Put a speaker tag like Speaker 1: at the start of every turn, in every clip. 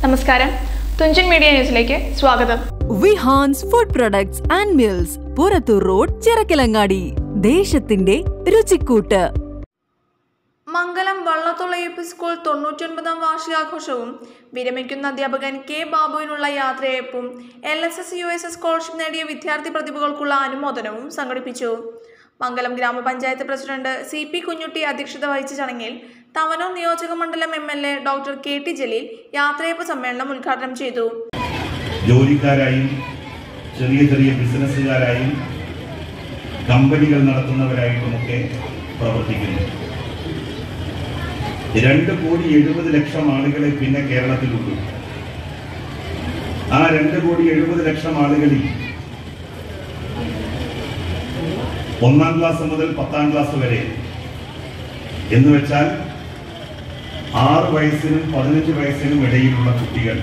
Speaker 1: നമസ്കാരം തുഞ്ചൻ മീഡിയ ന്യൂസിലേക്ക് സ്വാഗതം
Speaker 2: Vihans food products and mills Purathur road ചിറക്കിലങ്ങാടി ദേശത്തിന്റെ രുചിക്കൂട്ട്
Speaker 1: Mangalam Vallathol A P school തൊണ്ണൂറ്റൊൻപതാം വാർഷികാഘോഷവും വിരമിക്കുന്ന അധ്യാപകൻ കെ ബാബുവിനുള്ള യാത്രയയപ്പും L S S U S S scholarship നേടിയ വിദ്യാർത്ഥി പ്രതിഭകൾക്കുള്ള അനുമോദനവും സംഘടിപ്പിച്ചു മംഗലം ഗ്രാമപഞ്ചായത്ത് പ്രസിഡന്റ് സി പി കുഞ്ഞുട്ടി അധ്യക്ഷത വഹിച്ച ചടങ്ങിൽ തവനൂർ നിയോജക മണ്ഡലം M L A doctor K T Jaleel യാത്രയയപ്പ് സമ്മേളനം ഉദ്ഘാടനം ചെയ്തു
Speaker 3: ജോലിക്കാരായും ചെറിയ ചെറിയ ബിസിനസ്സുകാരായും കമ്പനികൾ നടത്തുന്നവരായിട്ടുമൊക്കെ പ്രവർത്തിക്കുന്നു രണ്ട് കോടി എഴുപത് ലക്ഷം ആളുകളെ പിന്നെ കേരളത്തിലുള്ളൂ ആ രണ്ട് കോടി എഴുപത് ലക്ഷം ആളുകളിൽ ഒന്നാം ക്ലാസ് മുതൽ പത്താം ക്ലാസ് വരെ എന്ന് വെച്ചാൽ ആറ് വയസ്സിനും പതിനഞ്ച് വയസ്സിനും ഇടയിലുള്ള കുട്ടികൾ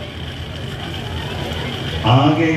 Speaker 3: ആകെ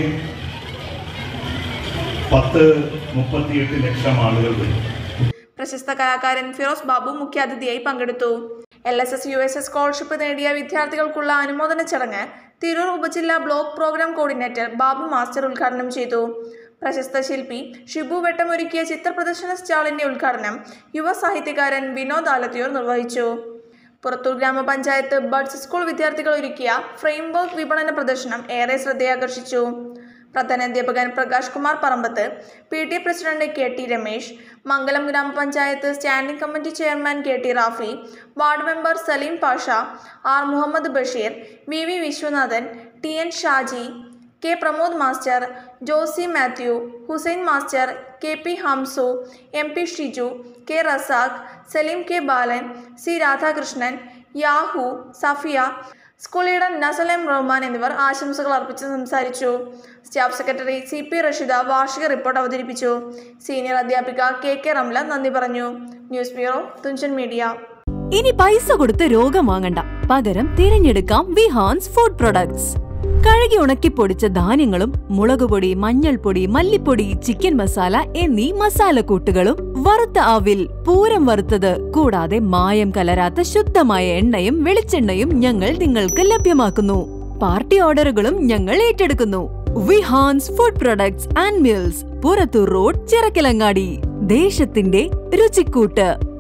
Speaker 3: പത്ത് മുപ്പത്തിയെട്ട് ലക്ഷം ആളുകൾ വരും
Speaker 1: പ്രശസ്ത കലാകാരൻ ഫിറോസ് ബാബു മുഖ്യാതിഥിയായി പങ്കെടുത്തു L S S U S S scholarship നേടിയ വിദ്യാർത്ഥികൾക്കുള്ള അനുമോദന ചടങ്ങ് തിരൂർ ഉപജില്ലാ block programme coordinator Babu master ഉദ്ഘാടനം ചെയ്തു പ്രശസ്ത ശില്പി ഷിബു വെട്ടം ഒരുക്കിയ ചിത്രപ്രദർശന സ്റ്റാളിന്റെ ഉദ്ഘാടനം യുവ സാഹിത്യകാരൻ വിനോദ് ആലത്തിയൂർ നിർവഹിച്ചു പുറത്തൂർ ഗ്രാമപഞ്ചായത്ത് ബഡ്സ് സ്കൂൾ വിദ്യാർത്ഥികൾ ഒരുക്കിയ ഫ്രെയിംവർക്ക് വിപണന പ്രദർശനം ഏറെ ശ്രദ്ധയാകർഷിച്ചു പ്രധാനാധ്യാപകൻ Prakash Kumar Parambath P T president K T Ramesh Mangalam ഗ്രാമപഞ്ചായത്ത് standing committee chairman K T Rafi ward member Saleem Pasha R Muhammad Basheer V V Viswanathan T N Shaji K Pramod master Josy Mathew Hussain master K P Hamsu M P Shiju K Razak Saleem K Balan C Radhakrishnan Yahu Safiya school leader Nasal M Rahman എന്നിവർ ആശംസകൾ അർപ്പിച്ച് സംസാരിച്ചു staff secretary C P Rashida വാർഷിക report അവതരിപ്പിച്ചു senior അധ്യാപിക K K Ramla നന്ദി പറഞ്ഞു news bureau Thunchan media
Speaker 2: ഇനി പൈസ കൊടുത്ത് രോഗം വാങ്ങണ്ട പകരം തിരഞ്ഞെടുക്കാം വിഹാൻസ് ഫുഡ് പ്രൊഡക്ട്സ് കഴുകി ഉണക്കി പൊടിച്ച ധാന്യങ്ങളും മുളകുപൊടി മഞ്ഞൾപ്പൊടി മല്ലിപ്പൊടി ചിക്കൻ മസാല എന്നീ മസാലക്കൂട്ടുകളും വറുത്ത അവിൽ പൂരം വറുത്തത് കൂടാതെ മായം കലരാത്ത ശുദ്ധമായ എണ്ണയും വെളിച്ചെണ്ണയും ഞങ്ങൾ നിങ്ങൾക്ക് ലഭ്യമാക്കുന്നു പാർട്ടി ഓർഡറുകളും ഞങ്ങൾ ഏറ്റെടുക്കുന്നു Vihans food products and mills Purathur road ചിറക്കിലങ്ങാടി ദേശത്തിന്റെ രുചിക്കൂട്ട്